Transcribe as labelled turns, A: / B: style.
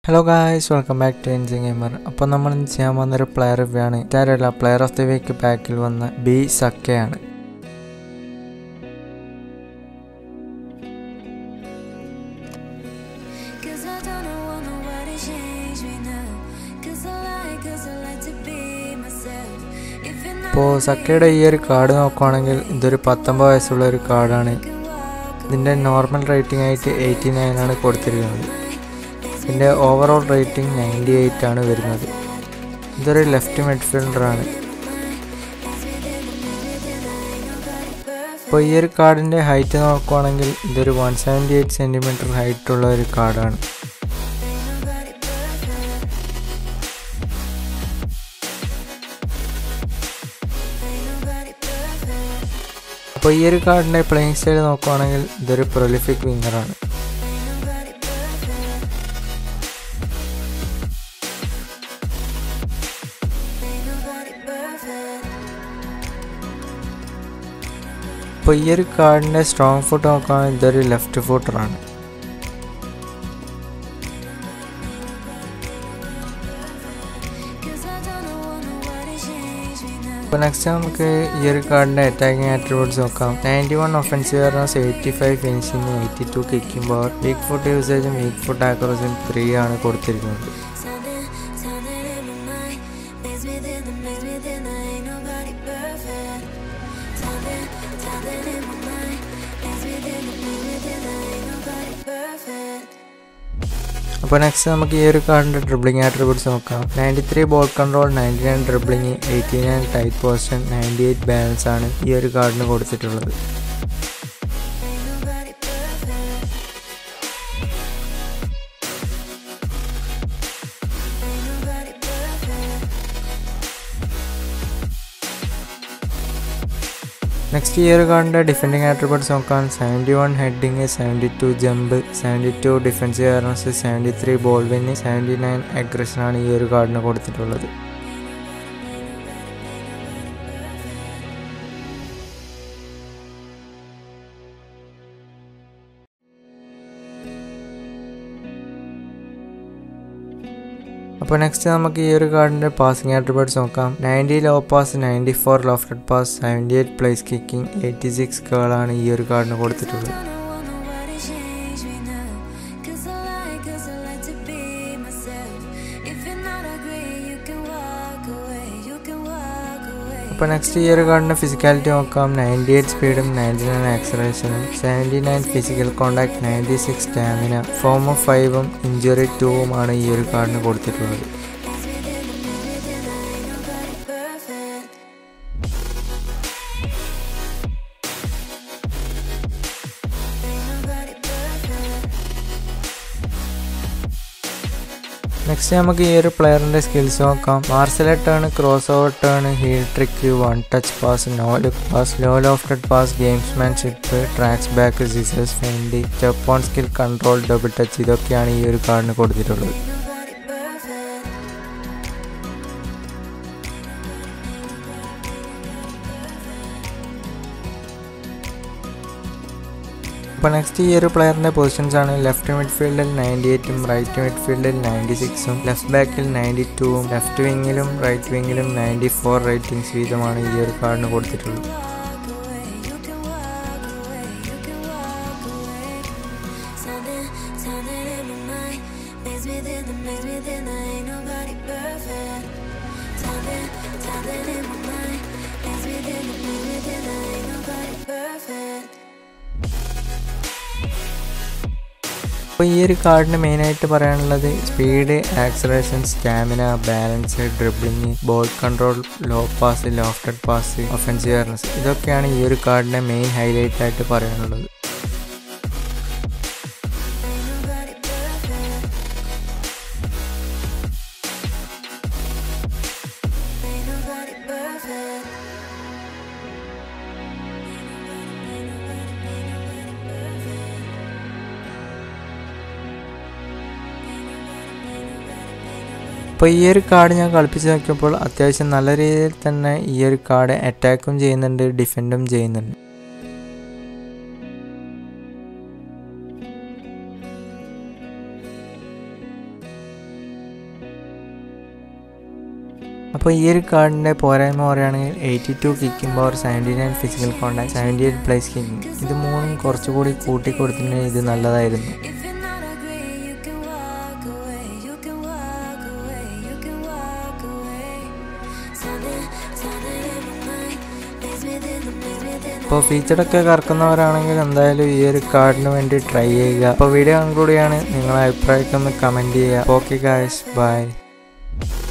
A: Hello guys welcome back to engine gamer അപ്പോൾ നമ്മൾ ഇന്ന് ചെയ്യാൻ വന്നൊരു പ്ലെയർ റിവ്യൂ ആണ് ഇതാരല്ല പ്ലെയർ ഓഫ് ദി വീക്ക് ബാക്കിൽ വന്ന ബി സക്കയാണ്
B: Cause I don't want nobody change me now. Cause I like, cause I like to be myself. If you're not
A: ഇപ്പോൾ സക്കയുടെ ഈ ഒരു കാർഡ് നോക്കുവാണെങ്കിൽ ഇതൊരു പത്തൊമ്പത് വയസ്സുള്ള ഒരു കാർഡാണ് ഇതിൻ്റെ നോർമൽ റേറ്റിംഗ് ആയിട്ട് എയ്റ്റി നയൻ ആണ് കൊടുത്തിരിക്കുന്നത് ഇതിൻ്റെ ഓവറോൾ റേറ്റിംഗ് നയൻറ്റി എയ്റ്റ് ആണ് വരുന്നത് ഇതൊരു ലെഫ്റ്റ് മിഡ്ഫീൽഡറാണ് അപ്പോൾ ഈ ഒരു കാർഡിൻ്റെ ഹൈറ്റ് നോക്കുവാണെങ്കിൽ ഇതൊരു വൺ സെവൻറ്റി എയ്റ്റ് സെൻറ്റിമീറ്റർ ഹൈറ്റുള്ള ഒരു കാർഡാണ് അപ്പോൾ ഈ ഒരു കാർഡിൻ്റെ പ്ലേയിങ് സ്റ്റൈൽ നോക്കുവാണെങ്കിൽ ഇതൊരു പ്രൊലിഫിക് വിങ്ങറാണ് അപ്പോൾ ഈ ഒരു കാർഡിൻ്റെ സ്ട്രോങ് ഫുട്ട് നോക്കുകയാണെങ്കിൽ ഇതൊരു ലെഫ്റ്റ് ഫുട്ടറാണ്
B: Cause I don't want nobody change me now.
A: അപ്പോൾ നെക്സ്റ്റ് നമുക്ക് ഈ ഒരു കാർഡിൻ്റെ അറ്റാക്കിംഗ് ആട്രിബ്യൂട്ട്സ് നോക്കാം ninety one offensive runs eighty five finishing eighty two kicking power weak foot യൂസേജും വീക്ക് ഫുട്ട് ആക്രോസും ത്രീ ആണ് കൊടുത്തിരിക്കുന്നത്
B: Something, something in my mind makes me think, that makes me think that ain't nobody perfect. Something, something in my mind makes me think, that makes me think that ain't nobody perfect.
A: അപ്പോൾ next നമുക്ക് ഈ ഒരു കാർഡിൻ്റെ dribbling attributes നോക്കാം ninety three ball control ninety nine dribbling eighty nine tight possession ninety eight balance ആണ് ഈ ഒരു കാർഡിന് കൊടുത്തിട്ടുള്ളത്
B: Ain't nobody perfect. Ain't nobody perfect.
A: Next ഈ ഒരു കാർഡിൻ്റെ ഡിഫെൻഡിങ് ആട്രിബ്യൂട്ട്സ് നോക്കാം seventy one heading seventy two jump seventy two defensive awareness seventy three ball win seventy nine അഗ്രഷനാണ് ഈ ഒരു കാർഡിന് കൊടുത്തിട്ടുള്ളത് അപ്പോൾ നെക്സ്റ്റ് നമുക്ക് ഈ ഒരു കാർഡിൻ്റെ പാസിംഗ് ആട്രിബ്യൂട്ട്സ് നോക്കാം ninety low pass ninety four lofted pass seventy eight place kicking eighty six കേളാണ് ഈ ഒരു കാർഡിന് കൊടുത്തിട്ടുള്ളത്
B: Don't want nobody change me now. Cause I like, cause I like to be myself. If you're not agree, you can walk away. You can walk away.
A: അപ്പോൾ next ഈ ഒരു കാർഡിൻ്റെ physicality നോക്കാം നയൻറ്റി എയ്റ്റ് സ്പീഡും ninety nine ആക്സലേഷനും seventy nine physical contact ninety six stamina form of ഫൈവും injury ടൂവുമാണ് ഈ ഒരു കാർഡിന് കൊടുത്തിട്ടുള്ളത്
B: Perfect. Ain't nobody perfect.
A: Next നമുക്ക് ഈ ഒരു പ്ലെയറിൻ്റെ സ്കിൽസ് നോക്കാം Marseille turn cross over turn heel trick one touch pass no look pass low lofted pass gamesmanship tracks back scissors feint step on skill control double touch ഇതൊക്കെയാണ് ഈ ഒരു കാർഡിന് കൊടുത്തിട്ടുള്ളത്
B: Nobody perfect.
A: അപ്പോൾ നെക്സ്റ്റ് ഈ ഒരു പ്ലെയറിൻ്റെ പൊസിഷൻസ് ആണ് ലെഫ്റ്റ് മിഡ്ഫീൽഡിൽ നയൻറ്റി എയ്റ്റും റൈറ്റ് മിഡ്ഫീൽഡിൽ നയൻറ്റി സിക്സും ലെഫ്റ്റ് ബാക്കിൽ നയൻറ്റി ടൂവും ലെഫ്റ്റ് വിങ്ങിലും റൈറ്റ് വിങ്ങിലും നയൻറ്റി ഫോർ റേറ്റിംഗ്സ് വീതമാണ് ഈ ഒരു കാർഡിന് കൊടുത്തിട്ടുള്ളത്
B: Something, something in my mind makes me think, that makes me think that ain't nobody perfect. Something, something in my mind makes me think, that makes me think that ain't nobody perfect.
A: അപ്പോൾ ഈ ഒരു കാർഡിന് മെയിനായിട്ട് പറയാനുള്ളത് speed acceleration stamina balance dribbling ball control low pass lofted pass offensive awareness ഇതൊക്കെയാണ് ഈ ഒരു കാർഡിൻ്റെ മെയിൻ ഹൈലൈറ്റ് ആയിട്ട് പറയാനുള്ളത്
B: Nobody perfect. Ain't nobody perfect.
A: അപ്പോൾ ഈ ഒരു കാർഡ് ഞാൻ കളിപ്പിച്ച് നോക്കിയപ്പോൾ അത്യാവശ്യം നല്ല രീതിയിൽ തന്നെ ഈ ഒരു കാർഡ് അറ്റാക്കും ചെയ്യുന്നുണ്ട് ഡിഫെൻഡും ചെയ്യുന്നുണ്ട് അപ്പോൾ ഈ ഒരു കാർഡിൻ്റെ പോരായ്മ പറയുകയാണെങ്കിൽ eighty two kicking power seventy nine physical contact seventy eight place kicking ഇത് മൂന്നും കുറച്ചുകൂടി കൂട്ടി കൊടുത്തിട്ടുണ്ടെങ്കിൽ ഇത് നല്ലതായിരുന്നു
B: If you're not agree, you can walk away. You can walk away. You can walk away. Something, something in my mind makes me think, makes me think.
A: അപ്പോൾ ഫീച്ചറൊക്കെ കറക്കുന്നവരാണെങ്കിൽ എന്തായാലും ഈ ഒരു കാർഡിന് വേണ്ടി ട്രൈ ചെയ്യുക അപ്പോൾ വീഡിയോ കൺക്ലൂഡ് ചെയ്യാണ് നിങ്ങളുടെ അഭിപ്രായമൊക്കെ ഒന്ന് കമൻറ്റ് ചെയ്യുക ഓക്കെ ഗായ്സ് ബൈ